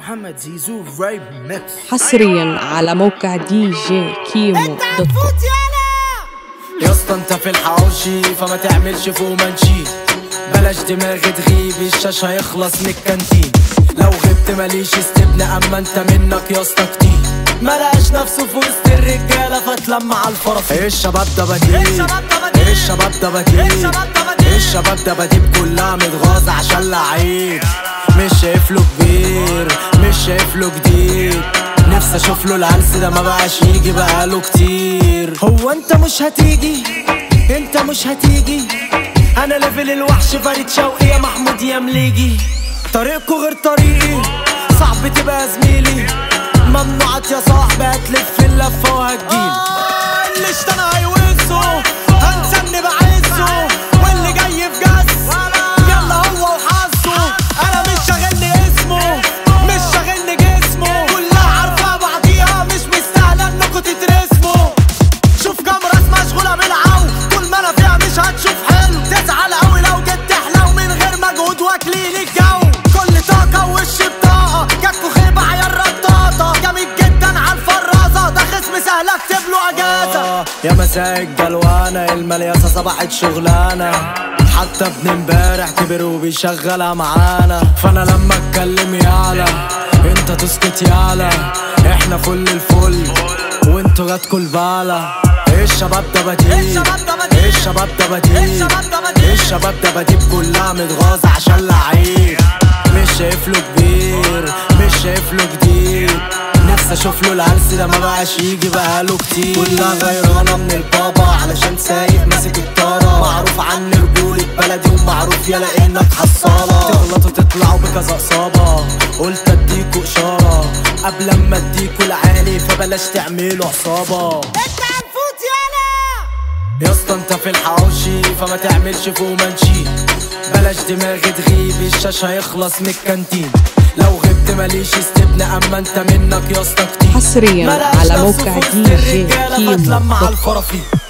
محمد زيزو رايب ميكس حصريا على موقع دي جي كيمو دوت كوم يا اسطى انت في الحواوشي فما تعملش فوق منشي بلاش دماغ تغيب الشاش هيخلص من الكانتين لو غبت ماليش استبنى اما انت منك يا اسطى كتير ملقاش نفسه في وسط الرجاله فتلم على الفرف ايه الشباب ده بديل ايه الشباب ده بديل ايه الشباب ده بديل كلها متغاظة عشان لعيب مش شايف له كبير مش شايف له جديد نفسي اشوف له العرس ده ما بقاش يجي بقاله كتير هو انت مش هتيجي انت مش هتيجي انا ليفل الوحش فريد شوقي يا محمود يا مليجي طريقكوا غير طريقي صعب تبقى زميلي ممنوعات يا صاحبي هتلف اللفه وهتجيلي اللي اشتنى هيوزه هنسى اني بعزه واللي جاي في جس يلا هو وحظه انا مش شاغلني اسمه مش شاغلني جسمه كلها عارفه بعضيها مش مستاهله انكوا تترسموا شوف كام راس مشغوله بالعو طول ما انا فيها مش هتشوف حلو تزعل قوي لو جيت تحلو من غير مجهود واكلين الجو كل طاقه وش بطاقه جاتكوا خيبه عيال رطاطه جامد جدا على الفرازه ده خصم سهل اكتب له اجازه يا مساء الجلوانه الملياسه صبحت شغلانه حتى ابن امبارح كبر وبيشغلها معانا فانا لما اتكلم يالا انت تسكت يالا احنا فل الفل وانتوا جاتكوا البالة ايه الشباب ده بديل ايه الشباب ده بديل ايه الشباب ده بديل كلها متغاظة عشان لعيب مش شايف له كبير مش شايف له جديد نفسي اشوف له العرس ده ما بقاش يجي بقاله كتير كلها غيرانة من البابا علشان سايق ماسك الطارة معروف عني رجولة بلدي ومعروف يلا انك حصالة تغلط وتطلعوا بكذا اصابة قلت اديكوا اشارة قبل اما اديكوا العالي فبلاش تعملوا عصابة انت هنفوت يالا يا اسطى انت في الحواوشي فما تعملش فوق منشي بلاش دماغ تغيب الشاش هيخلص من الكانتين لو غبت ماليش استبنى اما انت منك يا اسطى كتير حصرياً ملقاش على نفسه موقع في وسط دي جي الرجالة كيمو فتلم على دوت كوم. الفرافيل